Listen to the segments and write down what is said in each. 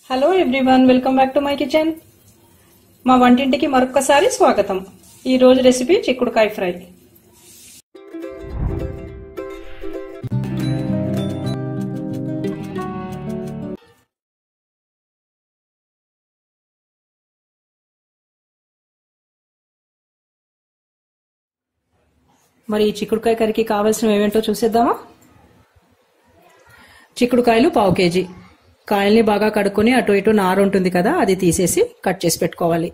hello everyone welcome back to my kitchen మా వంటింటికి మరొక్కసారి స్వాగతం ఈ రోజు రెసిపీ చిక్కుడుకాయ ఫ్రై మరి ఈ చిక్కుడుకాయ కర్రీకి కావాల్సినవి ఏమేంటో చూసేద్దామా చిక్కుడుకాయలు పావు కేజీ కాయల్ని బాగా కడుక్కొని అటు ఇటు నారు ఉంటుంది కదా అది తీసేసి కట్ చేసి పెట్టుకోవాలి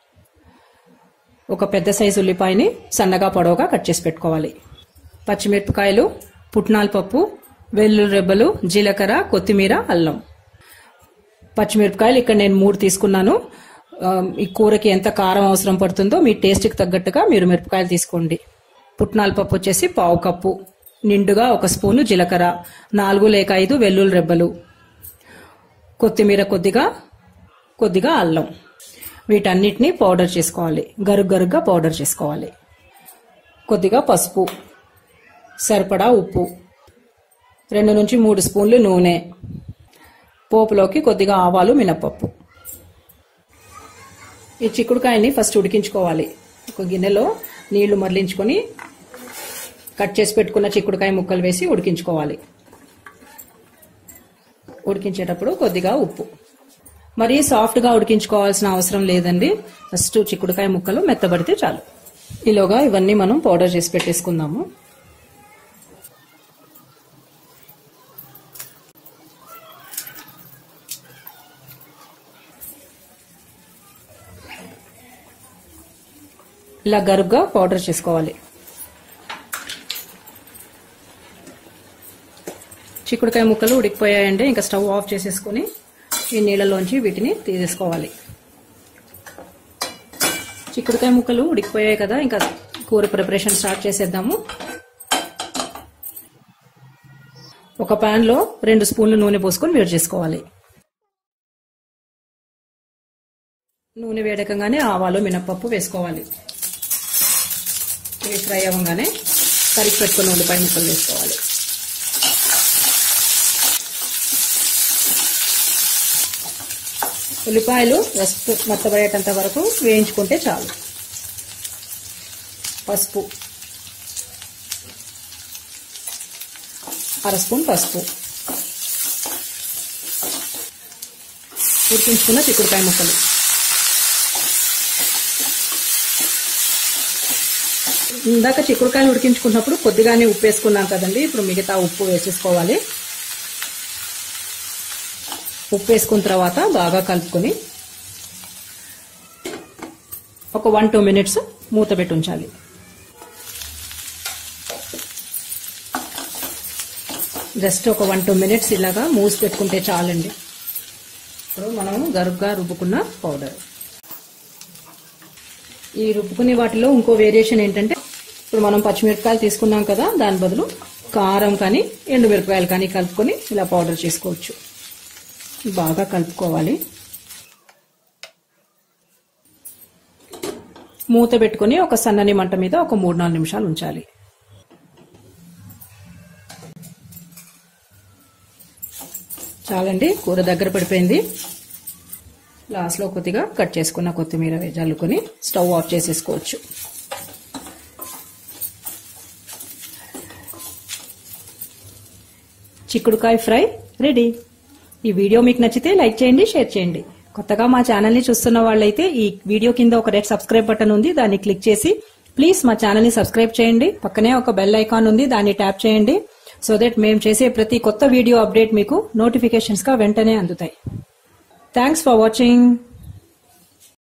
ఒక పెద్ద సైజు ఉల్లిపాయని సన్నగా పొడవుగా కట్ చేసి పెట్టుకోవాలి పచ్చిమిరపకాయలు పుట్నాల పప్పు వెల్లుల్లి రెబ్బలు జీలకర్ర కొత్తిమీర అల్లం పచ్చిమిరపకాయలు ఇక్కడ నేను మూడు తీసుకున్నాను ఆ, ఈ కూరకి ఎంత కారం అవసరం పడుతుందో మీ టేస్ట్కి తగ్గట్టుగా మీరు మిరపకాయలు తీసుకోండి పుట్నాల పప్పు వచ్చేసి పావు కప్పు నిండుగా ఒక స్పూను జీలకర్ర నాలుగు లేక ఐదు వెల్లుల్లి రెబ్బలు కొత్తిమీర కొద్దిగా కొద్దిగా అల్లం వీటన్నిటిని పౌడర్ చేసుకోవాలి గరుగ్ గరుగ్గా పౌడర్ చేసుకోవాలి కొద్దిగా పసుపు సరిపడా ఉప్పు రెండు నుంచి మూడు స్పూన్లు నూనె పోపులోకి కొద్దిగా ఆవాలు మినపప్పు ఈ చిక్కుడుకాయని ఫస్ట్ ఉడికించుకోవాలి ఒక గిన్నెలో నీళ్లు మరలించుకొని కట్ చేసి పెట్టుకున్న చిక్కుడుకాయ ముక్కలు వేసి ఉడికించుకోవాలి ఉడికించేటప్పుడు కొద్దిగా ఉప్పు మరి సాఫ్ట్గా ఉడికించుకోవాల్సిన అవసరం లేదండి ఫస్ట్ చిక్కుడుకాయ ముక్కలు మెత్తబడితే చాలు ఈలోగా ఇవన్నీ మనం పౌడర్ చేసి పెట్టేసుకుందాము ఇలా గరుగ్గా పౌడర్ చేసుకోవాలి చిక్కుడుకాయ ముక్కలు ఉడికిపోయాయంటే ఇంకా స్టవ్ ఆఫ్ చేసేసుకొని ఈ నీళ్ళలోంచి వీటిని తీసేసుకోవాలి చిక్కుడుకాయ ముక్కలు ఉడికిపోయాయి కదా ఇంకా కూర ప్రిపరేషన్ స్టార్ట్ చేసేద్దాము ఒక పాన్ లో రెండు స్పూన్లు నూనె పోసుకొని వేడి చేసుకోవాలి నూనె వేడకంగానే ఆవాలు మినపప్పు వేసుకోవాలి ఇవి ఫ్రై అవ్వగానే కరిగి పెట్టుకున్న ఉల్లిపాయ ముక్కలు వేసుకోవాలి ఉల్లిపాయలు జస్ట్ మెత్తబడేటంత వరకు వేయించుకుంటే చాలు పసుపు అర స్పూన్ పసుపు ఉడికించుకున్న చిక్కుడుకాయ ముక్కలు ఇందాక చిక్కుడుకాయలు ఉడికించుకున్నప్పుడు కొద్దిగానే ఉప్పు వేసుకున్నాం కదండి ఇప్పుడు మిగతా ఉప్పు వేసేసుకోవాలి ఉప్పు వేసుకున్న తర్వాత బాగా కలుపుకొని ఒక వన్ టూ మినిట్స్ మూత పెట్టి ఉంచాలి జస్ట్ ఒక వన్ టూ మినిట్స్ ఇలాగా మూసి పెట్టుకుంటే చాలండి ఇప్పుడు మనం గరుగ్గా రుబ్బుకున్న పౌడర్ ఈ రుబ్బుకునే వాటిలో ఇంకో వేరియేషన్ ఏంటంటే ఇప్పుడు మనం పచ్చిమిరపకాయలు తీసుకున్నాం కదా దాని బదులు కారం కానీ ఎండుమిరపకాయలు కానీ కలుపుకొని ఇలా పౌడర్ చేసుకోవచ్చు బాగా కలుపుకోవాలి మూత పెట్టుకుని ఒక సన్నని మంట మీద ఒక మూడు నాలుగు నిమిషాలు ఉంచాలి చాలండి కూర దగ్గర పడిపోయింది లాస్ట్లో కొద్దిగా కట్ చేసుకున్న కొత్తిమీర జల్లుకొని స్టవ్ ఆఫ్ చేసేసుకోవచ్చు చిక్కుడుకాయ ఫ్రై రెడీ ఈ వీడియో మీకు నచ్చితే లైక్ చేయండి షేర్ చేయండి కొత్తగా మా ఛానల్ ని చూస్తున్న వాళ్ళైతే ఈ వీడియో కింద ఒక రెడ్ సబ్స్క్రైబ్ బటన్ ఉంది దాన్ని క్లిక్ చేసి ప్లీజ్ మా ఛానల్ ని సబ్స్క్రైబ్ చేయండి పక్కనే ఒక బెల్ ఐకాన్ ఉంది దాన్ని ట్యాప్ చేయండి సో దట్ మేము చేసే ప్రతి కొత్త వీడియో అప్డేట్ మీకు నోటిఫికేషన్స్ గా వెంటనే అందుతాయి థ్యాంక్స్ ఫర్ వాచింగ్